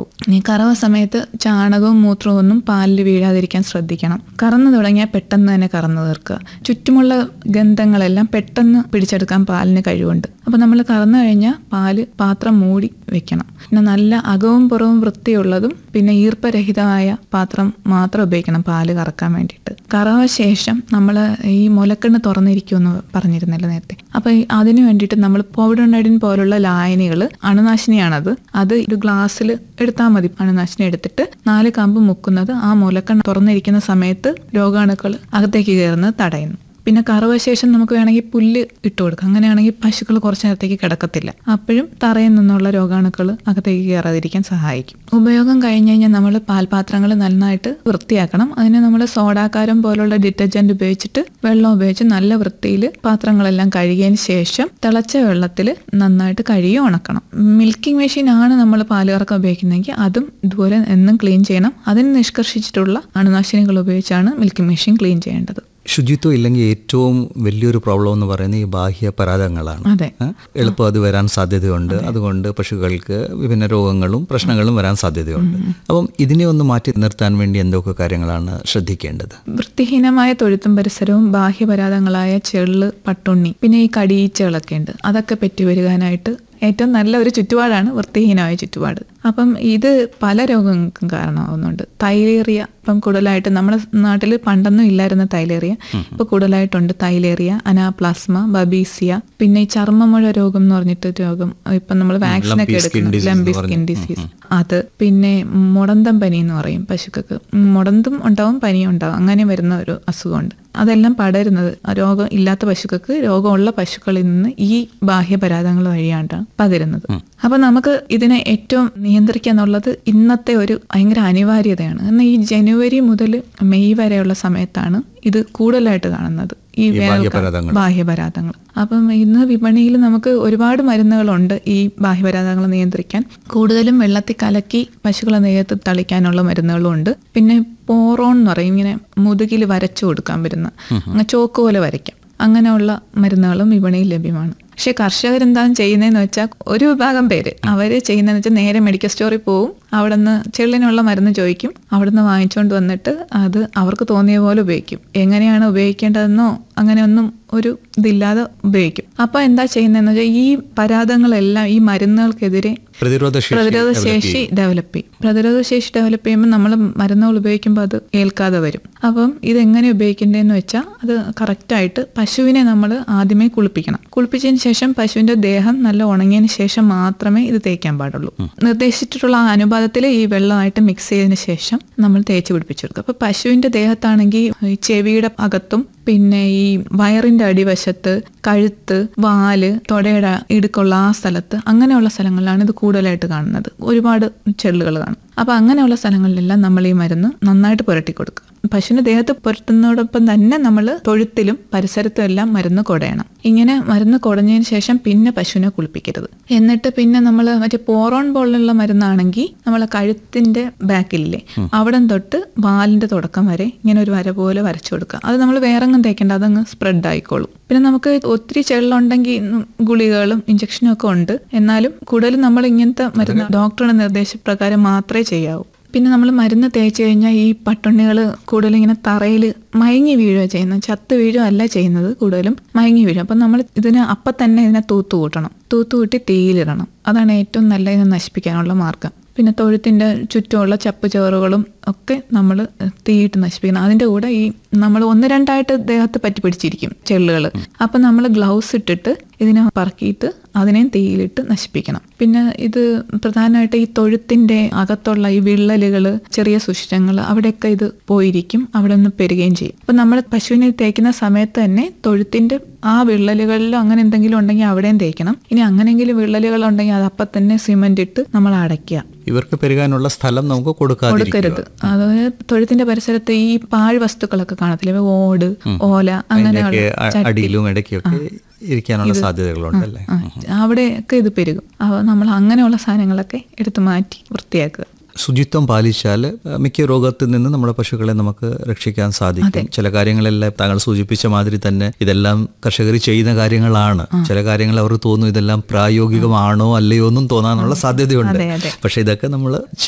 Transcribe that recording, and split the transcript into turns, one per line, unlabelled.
ഇനി കറവ സമയത്ത് ചാണകവും മൂത്രവും ഒന്നും പാലിൽ വീഴാതിരിക്കാൻ ശ്രദ്ധിക്കണം കറന്നു തുടങ്ങിയാൽ പെട്ടെന്ന് തന്നെ കറന്നു തീർക്കുക ചുറ്റുമുള്ള ഗന്ധങ്ങളെല്ലാം പെട്ടെന്ന് പിടിച്ചെടുക്കാൻ പാലിന് കഴിവുണ്ട് അപ്പോൾ നമ്മൾ കറന്നു കഴിഞ്ഞാൽ പാല് പാത്രം മൂടി വെക്കണം പിന്നെ നല്ല അകവും പുറവും വൃത്തിയുള്ളതും പിന്നെ ഈർപ്പരഹിതമായ പാത്രം മാത്രം ഉപയോഗിക്കണം പാല് കറക്കാൻ വേണ്ടിയിട്ട് കറവ ശേഷം നമ്മൾ ഈ മുലക്കണ്ണ് തുറന്നിരിക്കുമെന്ന് പറഞ്ഞിരുന്നല്ലോ നേരത്തെ അപ്പോൾ ഈ അതിന് വേണ്ടിയിട്ട് നമ്മൾ പൗഡോണൈഡിൻ പോലുള്ള ലായനികൾ അണുനാശിനിയാണത് അത് ഒരു ഗ്ലാസ്സിൽ എടുത്താൽ മതി അണുനാശിനി എടുത്തിട്ട് നാല് കമ്പ് മുക്കുന്നത് ആ മുലക്കണ്ണ് തുറന്നിരിക്കുന്ന സമയത്ത് രോഗാണുക്കൾ അകത്തേക്ക് കയറുന്നത് തടയുന്നു പിന്നെ കറവ ശേഷം നമുക്ക് വേണമെങ്കിൽ പുല്ല് ഇട്ട് കൊടുക്കാം അങ്ങനെയാണെങ്കിൽ പശുക്കൾ കുറച്ച് നേരത്തേക്ക് കിടക്കത്തില്ല അപ്പോഴും തറയിൽ നിന്നുള്ള രോഗാണുക്കൾ അകത്തേക്ക് കയറാതിരിക്കാൻ സഹായിക്കും ഉപയോഗം കഴിഞ്ഞ് കഴിഞ്ഞാൽ നമ്മൾ പാൽപാത്രങ്ങൾ നന്നായിട്ട് വൃത്തിയാക്കണം അതിന് നമ്മൾ സോഡാക്കാരം പോലുള്ള ഡിറ്റർജന്റ് ഉപയോഗിച്ചിട്ട് വെള്ളം ഉപയോഗിച്ച് നല്ല വൃത്തിയിൽ പാത്രങ്ങളെല്ലാം കഴുകിയതിന് ശേഷം തിളച്ച വെള്ളത്തിൽ നന്നായിട്ട് കഴുകി ഉണക്കണം മിൽക്കിംഗ് മെഷീൻ ആണ് നമ്മൾ പാല് കറക്കം ഉപയോഗിക്കുന്നതെങ്കിൽ അതും ഇതുപോലെ എന്നും ക്ലീൻ ചെയ്യണം അതിന് നിഷ്കർഷിച്ചിട്ടുള്ള അണുനാശിനികൾ ഉപയോഗിച്ചാണ് മിൽക്കിംഗ് മെഷീൻ ക്ലീൻ ചെയ്യേണ്ടത്
ശുചിത്വം ഇല്ലെങ്കിൽ ഏറ്റവും വലിയൊരു പ്രോബ്ലം എന്ന് പറയുന്നത് ഈ ബാഹ്യ പരാതങ്ങളാണ്
അതെ
ഏ? എളുപ്പം അത് വരാൻ സാധ്യതയുണ്ട് അതുകൊണ്ട് പശുക്കൾക്ക് വിഭിന്ന രോഗങ്ങളും പ്രശ്നങ്ങളും വരാൻ സാധ്യതയുണ്ട് അപ്പം ഇതിനെ ഒന്ന് മാറ്റി നിർത്താൻ വേണ്ടി എന്തൊക്കെ കാര്യങ്ങളാണ് ശ്രദ്ധിക്കേണ്ടത്
വൃത്തിഹീനമായ തൊഴുത്തും പരിസരവും ബാഹ്യപരാധങ്ങളായ ചെള്ള് പട്ടുണ്ണി പിന്നെ ഈ കടിയീച്ചകളൊക്കെ ഉണ്ട് അതൊക്കെ പെറ്റുവരുവാനായിട്ട് ഏറ്റവും നല്ല ഒരു ചുറ്റുപാടാണ് വൃത്തിഹീനമായ ചുറ്റുപാട് അപ്പം ഇത് പല രോഗങ്ങൾക്കും കാരണമാവുന്നുണ്ട് തൈലേറിയ ഇപ്പം കൂടുതലായിട്ട് നമ്മുടെ നാട്ടിൽ പണ്ടൊന്നും ഇല്ലായിരുന്ന തൈലേറിയ ഇപ്പൊ കൂടുതലായിട്ടുണ്ട് തൈലേറിയ അനാപ്ലാസ്മ ബബീസിയ പിന്നെ ഈ ചർമ്മമുഴ രോഗം എന്ന് പറഞ്ഞിട്ട് രോഗം ഇപ്പം നമ്മൾ വാക്സിൻ ഒക്കെ
Lumpy skin
എടുക്കുന്നു
disease
ലംബി
എന്ന്
സ്കിൻ ഡിസീസ് അത് പിന്നെ മുടന്തം പനി എന്ന് പറയും പശുക്കൾക്ക് മുടന്തും ഉണ്ടാവും പനിയും ഉണ്ടാവും അങ്ങനെ വരുന്ന ഒരു അസുഖമുണ്ട് അതെല്ലാം പടരുന്നത് ആ രോഗം ഇല്ലാത്ത പശുക്കൾക്ക് രോഗമുള്ള പശുക്കളിൽ നിന്ന് ഈ ബാഹ്യപരാധങ്ങൾ വഴിയാണ്ടാണ് പകരുന്നത് അപ്പൊ നമുക്ക് ഇതിനെ ഏറ്റവും നിയന്ത്രിക്കുക എന്നുള്ളത് ഇന്നത്തെ ഒരു ഭയങ്കര അനിവാര്യതയാണ് കാരണം ഈ ജനുവരി മുതൽ മെയ് വരെയുള്ള സമയത്താണ് ഇത് കൂടുതലായിട്ട് കാണുന്നത് ഈ വേനൽക്കാലം
ബാഹ്യപരാധങ്ങൾ.
ബാഹ്യപരാധങ്ങൾ അപ്പം ഇന്ന് വിപണിയിൽ നമുക്ക് ഒരുപാട് മരുന്നുകളുണ്ട് ഈ ബാഹ്യപരാധങ്ങൾ നിയന്ത്രിക്കാൻ കൂടുതലും വെള്ളത്തിൽ കലക്കി പശുക്കളെ നേരത്ത് തളിക്കാനുള്ള മരുന്നുകളും ഉണ്ട് പിന്നെ പോറോൺ എന്ന് പറയും ഇങ്ങനെ മുതുകിൽ വരച്ചു കൊടുക്കാൻ പറ്റുന്ന അങ്ങ് ചോക്ക് പോലെ വരയ്ക്കാം അങ്ങനെയുള്ള മരുന്നുകളും വിപണിയിൽ ലഭ്യമാണ് പക്ഷെ കർഷകരെന്താണ് ചെയ്യുന്നതെന്ന് വെച്ചാൽ ഒരു വിഭാഗം പേര് അവർ ചെയ്യുന്നതെന്ന് വെച്ചാൽ നേരെ മെഡിക്കൽ സ്റ്റോറിൽ പോവും അവിടെ നിന്ന് ചെള്ളിനുള്ള മരുന്ന് ചോദിക്കും അവിടെ നിന്ന് വാങ്ങിച്ചുകൊണ്ട് വന്നിട്ട് അത് അവർക്ക് തോന്നിയ പോലെ ഉപയോഗിക്കും എങ്ങനെയാണ് ഉപയോഗിക്കേണ്ടതെന്നോ അങ്ങനെയൊന്നും ഒരു ഇതില്ലാതെ ഉപയോഗിക്കും അപ്പൊ എന്താ ചെയ്യുന്നതെന്ന് വെച്ചാൽ ഈ പരാതങ്ങളെല്ലാം ഈ മരുന്നുകൾക്കെതിരെ
പ്രതിരോധ ശേഷി
പ്രതിരോധ ശേഷി ഡെവലപ്പ് ചെയ്യും പ്രതിരോധ ശേഷി ഡെവലപ്പ് ചെയ്യുമ്പോൾ നമ്മൾ മരുന്നുകൾ ഉപയോഗിക്കുമ്പോൾ അത് ഏൽക്കാതെ വരും അപ്പം ഇതെങ്ങനെ ഉപയോഗിക്കേണ്ടതെന്ന് വെച്ചാൽ അത് കറക്റ്റായിട്ട് പശുവിനെ നമ്മൾ ആദ്യമേ കുളിപ്പിക്കണം കുളിപ്പിച്ചതിന് ശേഷം പശുവിന്റെ ദേഹം നല്ല ഉണങ്ങിയതിന് ശേഷം മാത്രമേ ഇത് തേക്കാൻ പാടുള്ളൂ നിർദ്ദേശിച്ചിട്ടുള്ള ആ അനുപാതത്തിൽ ഈ വെള്ളമായിട്ട് മിക്സ് ചെയ്തതിന് ശേഷം നമ്മൾ തേച്ച് പിടിപ്പിച്ചു കൊടുക്കും അപ്പൊ പശുവിന്റെ ദേഹത്താണെങ്കിൽ ഈ ചെവിയുടെ അകത്തും പിന്നെ ഈ വയറിന്റെ അടിവശത്ത് കഴുത്ത് വാല് തൊടയുടെ ഇടുക്കുള്ള ആ സ്ഥലത്ത് അങ്ങനെയുള്ള സ്ഥലങ്ങളിലാണ് ഇത് കൂടുതലായിട്ട് കാണുന്നത് ഒരുപാട് ചെള്ളുകൾ കാണും അപ്പൊ അങ്ങനെയുള്ള സ്ഥലങ്ങളിലെല്ലാം നമ്മൾ ഈ മരുന്ന് നന്നായിട്ട് പുരട്ടി കൊടുക്കുക പശുവിന്റെ ദേഹത്ത് പുരട്ടുന്നതോടൊപ്പം തന്നെ നമ്മൾ തൊഴുത്തിലും പരിസരത്തും എല്ലാം മരുന്ന് കുടയണം ഇങ്ങനെ മരുന്ന് കുടഞ്ഞതിന് ശേഷം പിന്നെ പശുവിനെ കുളിപ്പിക്കരുത് എന്നിട്ട് പിന്നെ നമ്മൾ മറ്റേ പോറോൺ പോലുള്ള മരുന്നാണെങ്കിൽ നമ്മളെ കഴുത്തിന്റെ ബാക്കിലില്ലേ അവിടം തൊട്ട് വാലിന്റെ തുടക്കം വരെ ഇങ്ങനെ ഒരു വര പോലെ വരച്ചു കൊടുക്കുക അത് നമ്മൾ വേറെങ്ങും തേക്കേണ്ട അതങ്ങ് സ്പ്രെഡ് ആയിക്കോളും പിന്നെ നമുക്ക് ഒത്തിരി ചെള്ളുണ്ടെങ്കിൽ ഗുളികകളും ഇഞ്ചക്ഷനും ഒക്കെ ഉണ്ട് എന്നാലും കൂടുതലും നമ്മൾ ഇങ്ങനത്തെ മരുന്ന് ഡോക്ടറുടെ നിർദ്ദേശപ്രകാരം മാത്രമേ ചെയ്യാവൂ പിന്നെ നമ്മൾ മരുന്ന് തേച്ച് കഴിഞ്ഞാൽ ഈ പട്ടുണ്ണികൾ കൂടുതലും ഇങ്ങനെ തറയിൽ മയങ്ങി വീഴുക ചെയ്യുന്നത് ചത്ത് വീഴുക അല്ല ചെയ്യുന്നത് കൂടുതലും മയങ്ങി വീഴും അപ്പം നമ്മൾ ഇതിന് അപ്പം തന്നെ ഇതിനെ തൂത്ത് കൂട്ടണം തൂത്ത് കൂട്ടി തീയിലിടണം അതാണ് ഏറ്റവും നല്ല ഇതിനെ നശിപ്പിക്കാനുള്ള മാർഗം പിന്നെ തൊഴുത്തിൻ്റെ ചുറ്റുമുള്ള ചപ്പ് ചോറുകളും ഒക്കെ നമ്മൾ തീയിട്ട് നശിപ്പിക്കണം അതിൻ്റെ കൂടെ ഈ നമ്മൾ ഒന്ന് രണ്ടായിട്ട് ദേഹത്ത് പറ്റി പിടിച്ചിരിക്കും ചെള്ളുകൾ അപ്പം നമ്മൾ ഗ്ലൗസ് ഇട്ടിട്ട് ഇതിനെ പറക്കിയിട്ട് അതിനെയും തീയിലിട്ട് നശിപ്പിക്കണം പിന്നെ ഇത് പ്രധാനമായിട്ട് ഈ തൊഴുത്തിൻ്റെ അകത്തുള്ള ഈ വിള്ളലുകൾ ചെറിയ സുഷിരങ്ങൾ അവിടെയൊക്കെ ഇത് പോയിരിക്കും അവിടെ നിന്ന് പെരുകയും ചെയ്യും അപ്പം നമ്മൾ പശുവിനെ തേക്കുന്ന സമയത്ത് തന്നെ തൊഴുത്തിൻ്റെ ആ വിള്ളലുകളിലോ അങ്ങനെ എന്തെങ്കിലും ഉണ്ടെങ്കിൽ അവിടെയും തേക്കണം ഇനി അങ്ങനെയെങ്കിലും വിള്ളലുകൾ ഉണ്ടെങ്കിൽ അത് അപ്പം തന്നെ സിമെന്റ് ഇട്ട് നമ്മൾ അടയ്ക്കുക
ഇവർക്ക് പെരുകാനുള്ള സ്ഥലം നമുക്ക് കൊടുക്കാതിരിക്കുക
കൊടുക്കരുത് അതായത് തൊഴുത്തിന്റെ പരിസരത്ത് ഈ പാഴ് വസ്തുക്കളൊക്കെ കാണത്തില്ലേ ഓട് ഓല അങ്ങനെയുള്ള
അതിന്റെയൊക്കെ അ- അടിയിലും ഇടയ്ക്കൊക്കെ ഇരിക്കാനുള്ള സാധ്യതകളുണ്ടല്ലേ
ആ, അവിടെയൊക്കെ ഇത് പെരുകും അപ്പോൾ നമ്മൾ അങ്ങനെയുള്ള സാധനങ്ങളൊക്കെ എടുത്ത് മാറ്റി വൃത്തിയാക്കുക
ശുചിത്വം പാലിച്ചാൽ മിക്ക രോഗത്തിൽ നിന്ന് നമ്മുടെ പശുക്കളെ നമുക്ക് രക്ഷിക്കാൻ സാധിക്കും ചില കാര്യങ്ങളെല്ലാം താങ്കൾ സൂചിപ്പിച്ച മാതിരി തന്നെ ഇതെല്ലാം കർഷകർ ചെയ്യുന്ന കാര്യങ്ങളാണ് ചില കാര്യങ്ങൾ അവർക്ക് തോന്നും ഇതെല്ലാം പ്രായോഗികമാണോ അല്ലയോ എന്നും തോന്നാനുള്ള സാധ്യതയുണ്ട്
അതെ, അതെ.
പക്ഷെ ഇതൊക്കെ നമ്മൾ